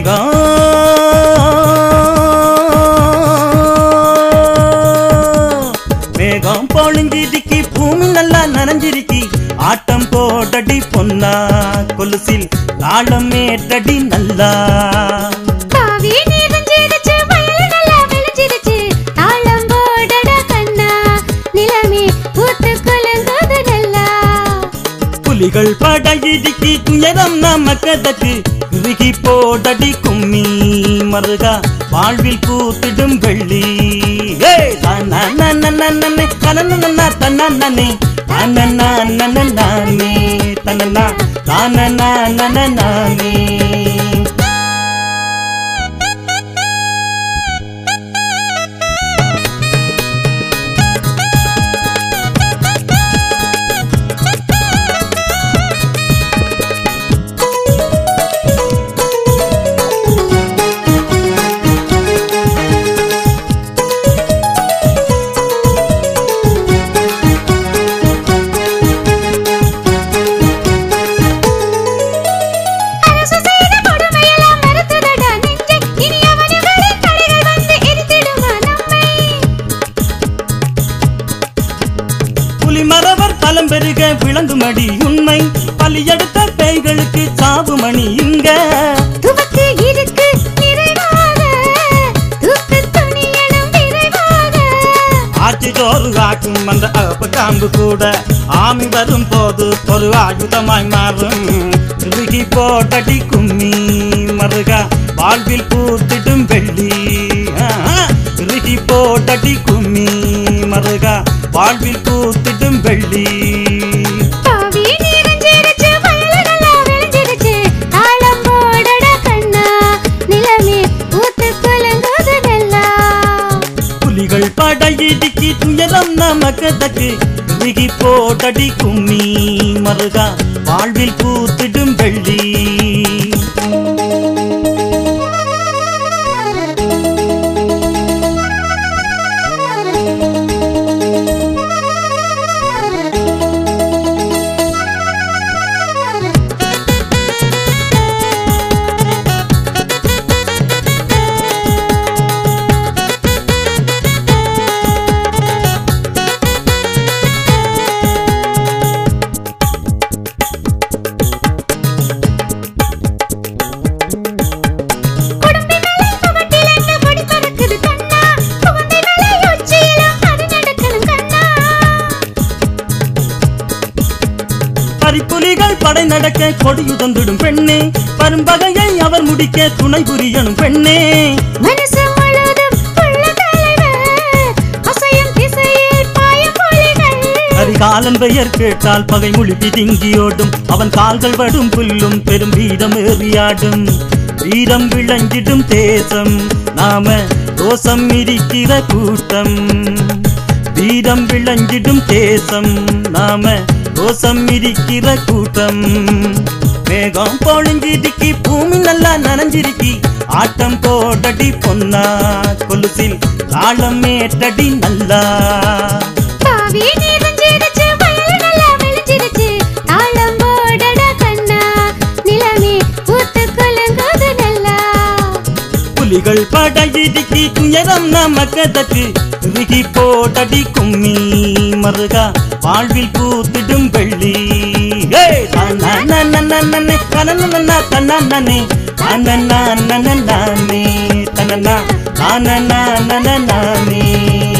மேகம் மேகம் பொழிஞ்சிருக்கி பூமி நல்லா நனைஞ்சிருக்கி ஆட்டம் போடடி பொன்னா கொலுசில் தாளம் ஏற்றடி நல்லா காவி நிறைஞ்சிருச்சு வயலு நல்லா விளைஞ்சிருச்சு தாளம் போடடா கண்ணா நிலமே பூத்து குலுங்குது நல்லா புலிகள் படையிடுக்கி துயரம் நமக்கதற்கு இறுகி போடடி கும்மி மருகா வாழ்வில் பூத்திடும் வெள்ளி ஏய், தனனனனனனே, தனனனனா, தனனனே, தனனனனனனே, தனனா, தானனனனனனே. அரசு செய்த கொடுமையெல்லாம் மறுத்ததடா நெஞ்சே இனி அவனுகளின் தடைகள் வந்து எரித்திடுமா நம்மை புலிமரவர் பலம் பெருக விளங்குமடி உண்மை பலியெடுத்த பேய்களுக்கு சாவு மணி இங்க துவக்கு இருக்கு நிறைவாக தூக்கு துணியணும் விரைவாக ஆட்சி ஜோறு ஆக்கும் அந்த அகப்பு காம்பு கூட ஆமி வரும் போது ஒரு ஆயுதமாய் மாறும் திருகி போட்டடி கும்மி மருகா வாழ்வில் பூத்திடும் வெள்ளி திருகி போட்டடி கும்மி மருகா வாழ்வில் பூத்திடும் வெள்ளி காவி நிறைஞ்சிருச்சு வயலு நல்லா விளைஞ்சிருச்சு தாளம் போடடா கண்ணா நிலமே பூத்து குலுங்குது நல்லா புலிகள் படையிடுக்கி துயரம் நமக்கதற்கு திருகி போட்டடி கும்மி மருகா வாழ்வில் பூத்திடும் வெள்ளி குடும்பி மேலே புகட்டிலன்னு கொடி பறக்குது கண்ணா குழந்தை மேலே உச்சியிலும் அது நடக்கணும் கண்ணா பரிப்புலிகள் படை நடக்க கொடியுதந்திடும் பெண்ணே பரும்பகையை அவர் முடிக்க துணை புரியணும் பெண்ணே மனசு முழுதும் உள்ள தலைவர் அசையும் திசையில் பாயும் புலிகள் கரிகாலன் பெயர் கேட்டால் பகை மொழி பிதுங்கியோடும் அவன் கால்கள் வடும் புல்லும் பெரும் வீரம் ஏறியாடும் வீரம் விளங்கிடும் தேசம் நாம தோசம் இருக்கிற கூட்டம் வீரம் விளங்கிடும் தேசம் நாம தோசம் இருக்கிற கூட்டம் மேகம் பொழிஞ்சிருக்கி பூமி நல்லா நனைஞ்சிருக்கி ஆட்டம் போடடி பொன்னா கொலுசில் தாளம் ஏற்றடி நல்லா காவி நிறைஞ்சிருச்சு வயலு நல்லா விளைஞ்சிருச்சு தாளம் போடடா கண்ணா நிலமே பூத்து குலுங்குது நல்லா புலிகள் படையிடுக்கி துயரம் நமக்கதற்கு இறுகி போட்டடி கும்மி மருகா வாழ்வில் பூத்திடும் வெள்ளி ஏய், தனனனனனனே, தனனனனா, தனனனே, தனனனனனனே, தனனா, தானனனனனனே.